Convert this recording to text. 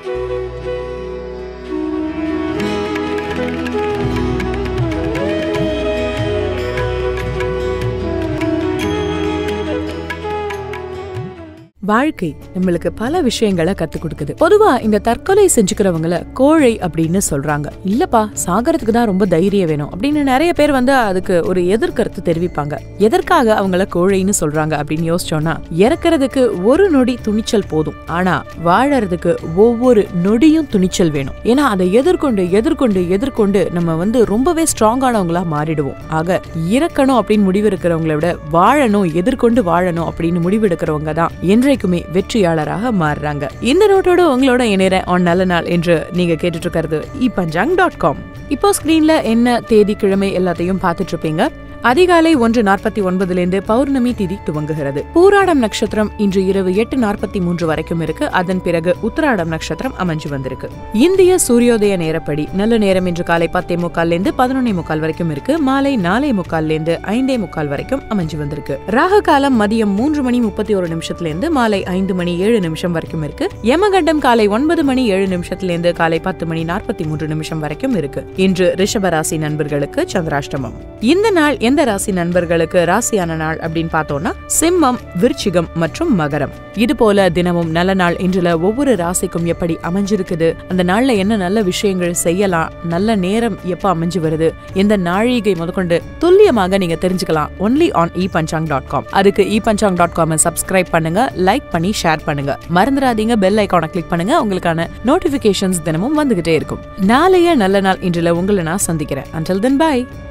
வாழ்க்கை நம்மளுக்கு பல விஷயங்களை கத்து கொடுக்குது பொதுவா இந்த தற்கொலை செஞ்சுக்கிறவங்கள கோழை அப்படின்னு சொல்றாங்க இல்லப்பா சாகறதுக்கு தான் ரொம்ப தைரியம் வேணும் அப்படின்னு நிறைய பேர் வந்து அதுக்கு ஒரு எதிர்கருத்து தெரிவிப்பாங்க எதற்காக அவங்கள கோழைன்னு சொல்றாங்க அப்படின்னு யோசிச்சோம்னா இறக்குறதுக்கு ஒரு நொடி துணிச்சல் போதும் ஆனா வாழறதுக்கு ஒவ்வொரு நொடியும் துணிச்சல் வேணும் ஏன்னா அதை எதிர்கொண்டு எதிர்கொண்டு எதிர்கொண்டு நம்ம வந்து ரொம்பவே ஸ்ட்ராங்கானவங்களா மாறிடுவோம் ஆக இறக்கணும் அப்படின்னு முடிவு இருக்கிறவங்கள விட வாழணும் எதிர்கொண்டு வாழணும் அப்படின்னு முடிவு எடுக்கிறவங்க தான் என்றைக்குமே வெற்றியாளராக மாறுறாங்க இந்த நோட்டோட உங்களோட இணைற ஆன் நல்ல நாள் என்று நீங்க கேட்டுட்டு இருக்கிறது இ பஞ்சாங் டாட் காம் இப்போ ஸ்கிரீன்ல என்ன தேதி கிழமை எல்லாத்தையும் பார்த்துட்டு இருப்பீங்க அதிகாலை ஒன்று நாற்பத்தி ஒன்பதுலேருந்து பௌர்ணமி திதி துவங்குகிறது பூராடம் நட்சத்திரம் இன்று இரவு எட்டு நாற்பத்தி மூன்று வரைக்கும் இருக்கு அதன் பிறகு உத்திராடம் நட்சத்திரம் அமைஞ்சு வந்திருக்கு இந்திய சூரியோதய நேரப்படி நல்ல நேரம் இன்று காலை பத்தே முக்கால்லேருந்து பதினொன்னே முக்கால் வரைக்கும் இருக்கு மாலை நாலே முக்கால்லேருந்து ஐந்தே முக்கால் வரைக்கும் அமைஞ்சு வந்திருக்கு ராகு காலம் மதியம் மூன்று மணி முப்பத்தி ஒரு நிமிஷத்துலேருந்து மாலை ஐந்து மணி ஏழு நிமிஷம் வரைக்கும் இருக்கு யமகண்டம் காலை ஒன்பது மணி ஏழு நிமிஷத்துலேருந்து காலை பத்து மணி நாற்பத்தி மூன்று நிமிஷம் வரைக்கும் இருக்கு இன்று ரிஷபராசி நண்பர்களுக்கு சந்திராஷ்டமம் இந்த நாள் எந்த ராசி நண்பர்களுக்கு ராசியான நாள் அப்படின்னு பார்த்தோம்னா சிம்மம் விருச்சிகம் மற்றும் மகரம் இது போல தினமும் நல்ல நாள் இன்றுல ஒவ்வொரு ராசிக்கும் எப்படி அமைஞ்சிருக்குது அந்த நாள்ல என்ன நல்ல விஷயங்கள் செய்யலாம் நல்ல நேரம் எப்ப அமைஞ்சு வருது எந்த நாழிகை முதற்கொண்டு துல்லியமாக நீங்க தெரிஞ்சுக்கலாம் only on E Panchang dot com அதுக்கு E Panchang dot com subscribe பண்ணுங்க லைக் பண்ணி ஷேர் பண்ணுங்க மறந்துடாதீங்க பெல் ஐக்கானை கிளிக் பண்ணுங்க உங்களுக்கான நோட்டிபிகேஷன்ஸ் தினமும் வந்துகிட்டே இருக்கும் நாளைய நல்ல நாள் இன்றுல உங்களை நான் சந்திக்கிறேன் அண்டில் தென் பாய்